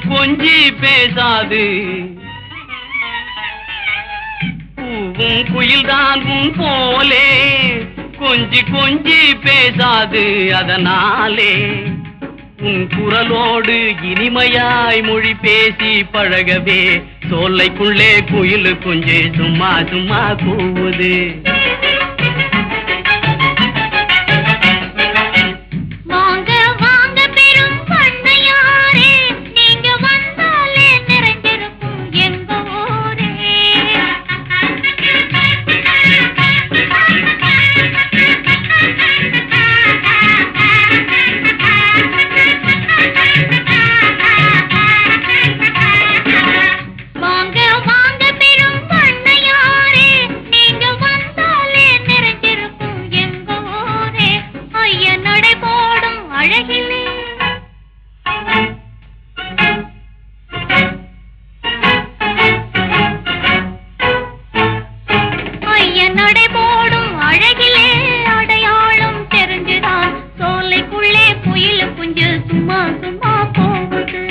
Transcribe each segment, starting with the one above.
கொஞ்சி பேசாது பூவும் குயில்தான் உன் போலே கொஞ்சி கொஞ்சி பேசாது அதனாலே உன் குரலோடு இனிமையாய் மொழி பேசி பழகவே சோலைக்குள்ளே குயில் குஞ்சு சும்மா சும்மா கூவுது வாங்க வாங்க பெரும் பண்ணையாரே நீங்க வந்தாலே நிறைஞ்சிருக்கும் எங்க ஊரே வாங்க வாங்க பெரும் பண்ணையாரே நீங்க வந்தாலே நிறைஞ்சிருக்கும் எங்க ஊரே ஐய நடை போடும் அழகிலே ஐய நடை போடும் அழகிலே அடையாளம் தெரிஞ்சுதான் சோலைக்குள்ளே குயில் குஞ்சு சும்மா சும்மா போகுது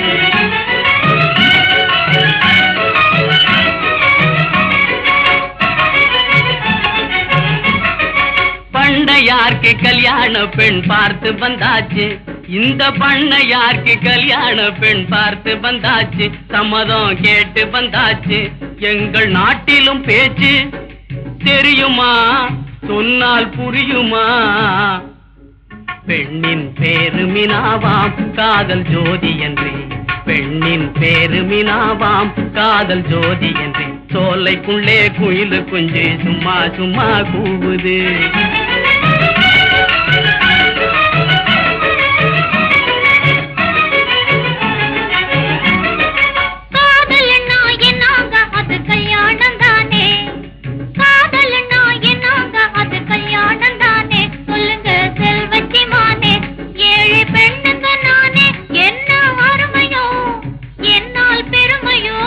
பண்ணையார்க்கு கல்யாண பெண் பார்த்து வந்தாச்சு இந்த பண்ணையார்க்கு கல்யாண பெண் பார்த்து வந்தாச்சு சம்மதம் கேட்டு வந்தாச்சு எங்கள் நாட்டிலும் பேச்சு தெரியுமா சொன்னால் புரியுமா பெண்ணின் பேரு மினாவாம் காதல் ஜோதி என்றே பெண்ணின் பேரு மினாவாம் காதல் ஜோதி என்றே சோலைக்குள்ளே குயில் குஞ்சு சும்மா சும்மா கூவுது காதல்னா என்னாங்க அது கல்யாணம் தானே காதல்னா என்னாங்க அது கல்யாணம் தானே சொல்லுங்க செல்வச்சி மானே ஏழை பெண்ணுங்க நானே என்ன அருமையோ என்னால் பெருமையோ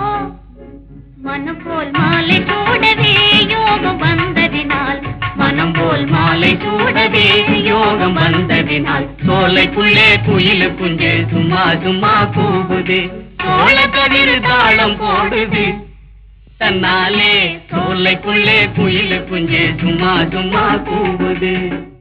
மனம் போல் மாலை சூடவே யோகம் வந்ததினால் மனம் போல் மாலை சூடவே யோகம் வந்ததினால் சோலைக்குள்ளே குயில் குஞ்சு சும்மா சும்மா கூவுது சோழ கதிர் தாளம் போடுது தன்னாலே சோலைக்குள்ளே குயில் குஞ்சு சும்மா சும்மா கூவுது